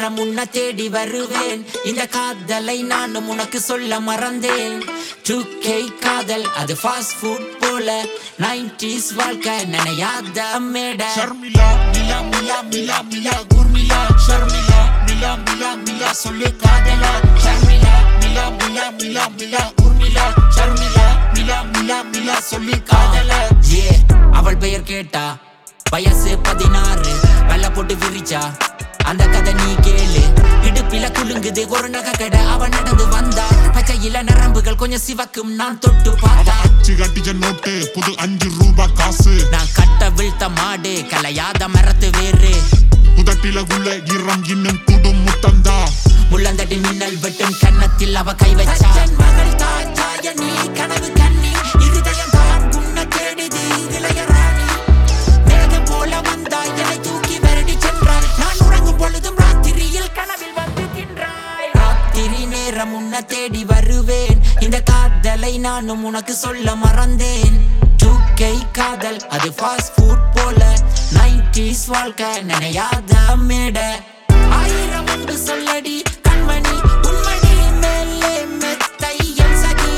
நேரம் உன்னை தேடி வருவேன் இந்த காதலை நானும் உனக்கு சொல்ல மறந்தேன் 2K காதல் அது ஃபாஸ்ட் ஃபுட் போல 90s வாழ்க்கை நினையாத மேட ஷர்மிளா மிலா மிலா மிலா மிலா குர்மிளா ஷர்மிளா மிலா மிலா மிலா சொல்லு காதலா ஷர்மிளா மிலா மிலா மிலா மிலா குர்மிளா ஷர்மிளா மிலா மிலா மிலா சொல்லு காதலா ஏ அவள் பெயர் கேட்டா வயசு பதினாறு வெள்ள போட்டு விரிச்சா அந்த கதை நீ கேளு இடுப்பில குலுங்குது ஒரு நகை கடை அவன் நடந்து வந்தா பச்சையில நரம்புகள் கொஞ்சம் சிவக்கும் நான் தொட்டு பார்த்தா அச்சு கட்டிச்ச நோட்டு புது அஞ்சு ரூபா காசு நான் கட்ட வீழ்த்த மாடு கலையாத மரத்து வேறு புதட்டில உள்ள ஈரம் இன்னும் குடும் முத்தந்தா முள்ளந்தடி மின்னல் வெட்டும் கன்னத்தில் அவ கை வச்சா மகள் தாத்தாய நீ கனவு கண்ணி இருதயம் தான் உன்னை தேடுது இளையராணி மேகம் போல வந்தாய் என்னை தூக்கி வருடி சென்றாய் நான் உறங்கும் பொழுதும் ராத்திரியில் கனவில் வந்து தின்றாய் ராத்திரி நேரம் உன்னை தேடி வருவேன் இந்த காதலை நானும் உனக்கு சொல்ல மறந்தேன் 2K காதல் அது ஃபாஸ்ட் ஃபுட் போல 90s வாழ்க்கை நினையாத மேட ஆயிரம் அன்பு சொல்லடி கண்மணி உண்மணி மேலே மெத்தை என் சகி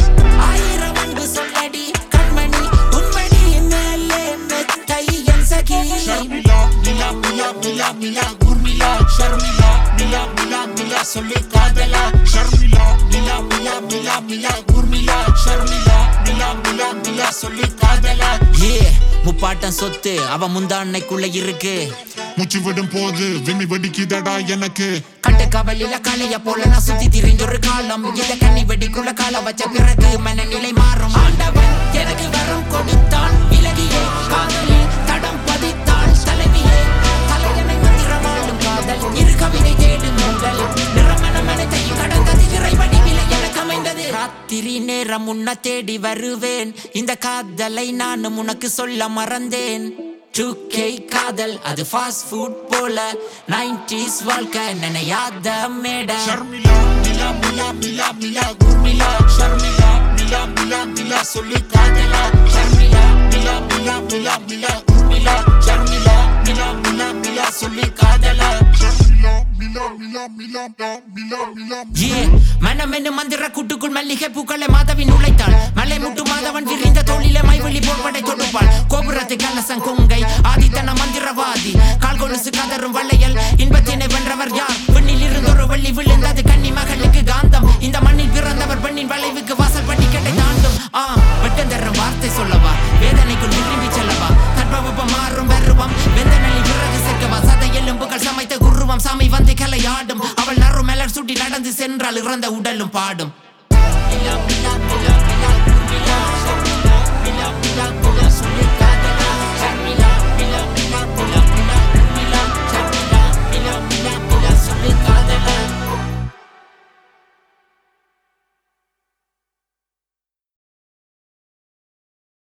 ஆயிரம் அன்பு சொல்லடி கண்மணி உண்மணி மேலே மெத்தை என் சகி ஷர்மிளா மிலா மிலா மிலா மிலா குர்மிளா ஷர்மிளா மிலா மிலா மிலா சொல்லு காதலா ஷர்மிளா மிலா மிலா மிலா மிலா குர்மிளா ஷர்மிளா மிலா மிலா மிலா சொல்லு காதலா ஏ முப்பாட்டம் சொத்து அவ முந்தாண்ணைக்குள்ள இருக்கு மூச்சு விடும் போது விம்மி வெடிக்குதடா எனக்கு கட்டு கவலில கலைய போல நான் சுத்தி திரிஞ்ச ஒரு காலம் இத கண்ணி வெடிக்குள்ள கால வச்ச பிறகு மனநிலை மாறும் ஆண்டவன் எனக்கு வரம் கொடுத்தான் விலகியே காதலில் தடம் பதித்தான் தலைவியே தலையணை மந்திரமாலும் காதல் இரு கவிதை தேடும் உங்கள் நிறமன மனத்தையும் கடந்தது இறைவடி விலை எனக்கு அமைந்தது ராத்திரி நேரம் உன்னை தேடி வருவேன் இந்த காதலை நானும் உனக்கு சொல்ல மறந்தேன் 2K காதல் அது ஃபாஸ்ட் ஃபுட் போல 90s வாழ்க்கை நினையாத மேட ஷர்மிளா மிலா மிலா மிலா மிலா குர்மிளா ஷர்மிளா மிலா மிலா மிலா சொல்லு காதலா ஷர்மிளா மிலா மிலா மிலா மிலா குர்மிளா ஷர்மிளா மிலா மிலா மிலா சொல்லு காதலா ஷர்மிளா மிலா மிலா மிலா மிலா மிலா ஏ மனமென்னு மந்திர கூட்டுக்குள் மல்லிகை பூக்களை மாதவின் உழைத்தாள் மலை முட்டு மாதவன் விரிந்த தோளிலே மைவெளி போர்படை தொடுப்பாள் கோபுரத்து கலசம் கொங்கை ஆதித்தன மந்திரவாதி கால் கொலுசு கதரும் வளையல் இன்பத்தினை வென்றவர் யார் பெண்ணில் இருந்து ஒரு வள்ளி விழுந்தது கன்னி மகளுக்கு காந்தம் இந்த மண்ணில் பிறந்தவர் பெண்ணின் வளைவுக்கு வாசல் பட்டி கட்டை தாண்டும் ஆ வெட்டந்தரும் வார்த்தை சொல்லவா வேதனைக்குள் விரும்பி செல்லவா தட்பவெப்பம் மாறும் வெறுவம் வெந்த நிலை பிறகு சேர்க்கவா சதை எலும்புகள் சமைத்த குருவம் சாமி வந்து கலையாடும் அவள் நறு மலர் சுட்டி நடந்து சென்றால் இறந்த உடலும் பாடும்